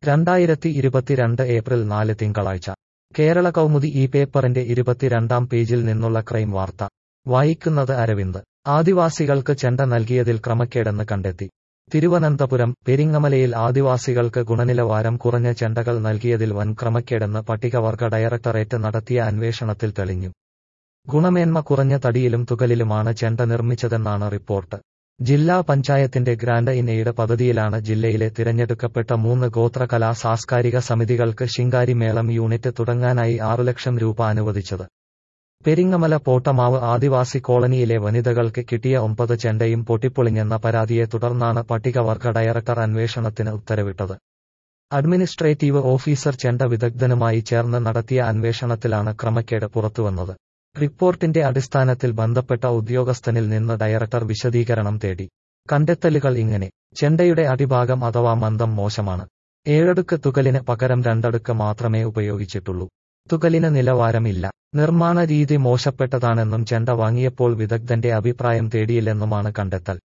രണ്ടായിരത്തി ഇരുപത്തിരണ്ട് ഏപ്രിൽ നാല് തിങ്കളാഴ്ച കേരള കൗമുദി ഈ പേപ്പറിന്റെ ഇരുപത്തിരണ്ടാം പേജിൽ നിന്നുള്ള ക്രൈം വാർത്ത വായിക്കുന്നത് അരവിന്ദ് ആദിവാസികൾക്ക് ചെണ്ട നൽകിയതിൽ ക്രമക്കേടെന്ന് കണ്ടെത്തി തിരുവനന്തപുരം പെരിങ്ങമലയിൽ ആദിവാസികൾക്ക് ഗുണനിലവാരം കുറഞ്ഞ ചെണ്ടകൾ നൽകിയതിൽ വൻ ക്രമക്കേടെന്ന് പട്ടികവർഗ ഡയറക്ടറേറ്റ് നടത്തിയ അന്വേഷണത്തിൽ തെളിഞ്ഞു ഗുണമേന്മ കുറഞ്ഞ തടിയിലും തുകലിലുമാണ് ചെണ്ട നിർമ്മിച്ചതെന്നാണ് റിപ്പോർട്ട് ജില്ലാ പഞ്ചായത്തിന്റെ ഗ്രാൻഡ് ഇൻ എയ്ഡ് പദ്ധതിയിലാണ് ജില്ലയിലെ തിരഞ്ഞെടുക്കപ്പെട്ട മൂന്ന് ഗോത്ര കലാ സാംസ്കാരിക സമിതികൾക്ക് ശിങ്കാരി മേളം യൂണിറ്റ് തുടങ്ങാനായി ആറു ലക്ഷം രൂപ അനുവദിച്ചത് പെരിങ്ങമല പോട്ടമാവ് ആദിവാസി കോളനിയിലെ വനിതകൾക്ക് കിട്ടിയ ഒമ്പത് ചെണ്ടയും പൊട്ടിപ്പൊളിഞ്ഞെന്ന പരാതിയെ തുടർന്നാണ് പട്ടികവർഗ ഡയറക്ടർ അന്വേഷണത്തിന് ഉത്തരവിട്ടത് അഡ്മിനിസ്ട്രേറ്റീവ് ഓഫീസർ ചെണ്ട വിദഗ്ധനുമായി ചേർന്ന് നടത്തിയ അന്വേഷണത്തിലാണ് ക്രമക്കേട് പുറത്തുവന്നത് റിപ്പോർട്ടിന്റെ അടിസ്ഥാനത്തിൽ ബന്ധപ്പെട്ട ഉദ്യോഗസ്ഥനിൽ നിന്ന് ഡയറക്ടർ വിശദീകരണം തേടി കണ്ടെത്തലുകൾ ഇങ്ങനെ ചെണ്ടയുടെ അടിഭാഗം അഥവാ മന്ദം മോശമാണ് ഏഴടുക്ക് തുകലിന് പകരം രണ്ടടുക്ക് മാത്രമേ ഉപയോഗിച്ചിട്ടുള്ളൂ തുകലിന് നിലവാരമില്ല നിർമ്മാണ രീതി മോശപ്പെട്ടതാണെന്നും ചെണ്ട വാങ്ങിയപ്പോൾ വിദഗ്ധന്റെ അഭിപ്രായം തേടിയില്ലെന്നുമാണ് കണ്ടെത്തൽ